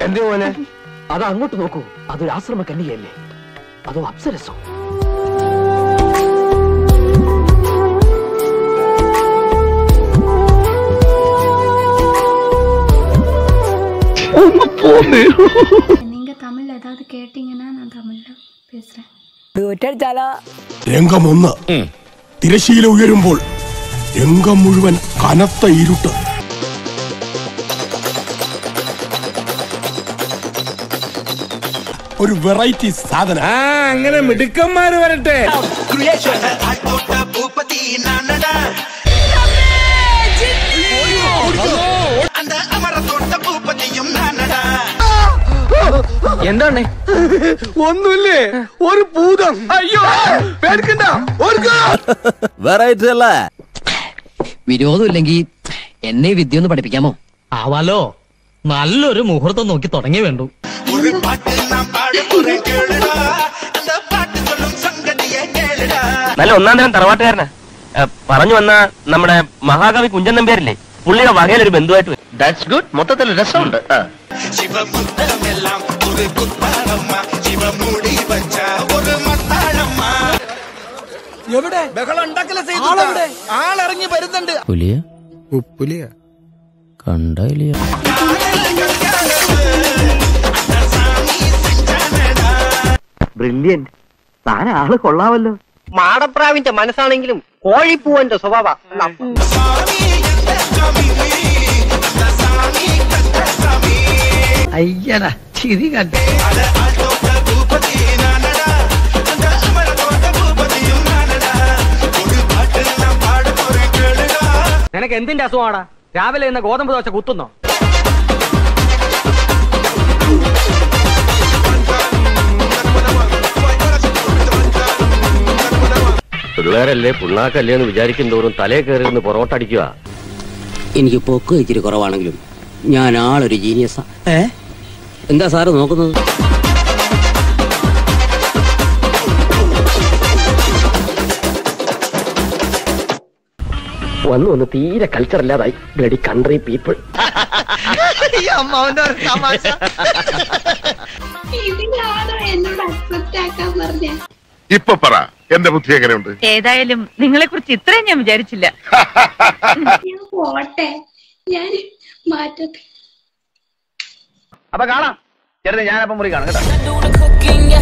എന്തേ മോനെ അത് അങ്ങോട്ട് നോക്കൂ അതൊരു ആശ്രമ കന്യകയല്ലേ അതോ അപ്സരസോ நீங்க தமிழ்ல ஏதாவது கேட்டீங்கன்னா நான் தமிழ்ல பேசுறேன் രംഗം ഒന്ന് തിരശീല ഉയരുമ്പോൾ രംഗം മുഴുവൻ കനത്ത ഇരുട്ട് ഒരു വെറൈറ്റി സാധനം അങ്ങനെ മിടുക്കന്മാര് വരട്ടെ എന്താണ് ഒന്നുമില്ലേ ഒരു ഭൂതം അയ്യോ പേടിക്കണ്ട ഓർക്കാ വെറൈറ്റി അല്ലേ വിരോധമില്ലെങ്കിൽ എന്നെ വിദ്യ ഒന്ന് പഠിപ്പിക്കാമോ ആവാലോ നല്ലൊരു മുഹൂർത്തം നോക്കി തുടങ്ങി വേണ്ടു നല്ല ഒന്നാം തരം തറവാട്ടുകാരനാ ഏ, പറഞ്ഞു വന്ന നമ്മുടെ മഹാകവി കുഞ്ചൻ നമ്പ്യാരില്ലേ പുള്ളിയുടെ വകയിലൊരു ബന്ധുവായിട്ട് ദാറ്റ്സ് ഗുഡ് മൊത്തത്തിൽ രസമുണ്ട് പുലിയ പുലിയ കണ്ടില്ല ബ്രില്യന്റ് താൻ ആള് കൊള്ളാമല്ലോ മാടപ്രാവിന്റെ മനസ്സാണെങ്കിലും കോഴിപ്പൂവന്റെ സ്വഭാവ അയ്യടാ ചിരി കണ്ടു നിനക്ക് എന്തിന്റെ അസുഖമാടാ രാവിലെ ഇന്ന് ഗോതമ്പ് ദോശ കുത്തുന്നോ പിള്ളേരല്ലേ പുണ്ണാക്കല്ലേ എന്ന് വിചാരിക്കും തോറും തലേ കയറി നിന്ന് പൊറോട്ട അടിക്കുക എനിക്ക് പൊക്ക് ഇച്ചിരി കുറവാണെങ്കിലും ഞാൻ ആളൊരു ജീനിയസാ എന്താ സാറ് നോക്കുന്നത് വന്നു വന്ന് തീരെ കൾച്ചർ ഇല്ലാതായി ബ്ലഡി കൺട്രി പീപ്പിൾ ഇതിലാണോ എന്നോട് അക്സെപ്റ്റ് ആക്കാൻ പറഞ്ഞ ഇപ്പൊ പറ എന്റെ ബുദ്ധി എങ്ങനെയുണ്ട് ഏതായാലും നിങ്ങളെ കുറിച്ച് ഇത്രയും ഞാൻ വിചാരിച്ചില്ല ഞാൻ പോട്ടെ ഞാൻ മാറ്റട്ടെ അപ്പൊ കാണാം ചെറുത് ഞാനപ്പം മുറി കാണാം കേട്ടോ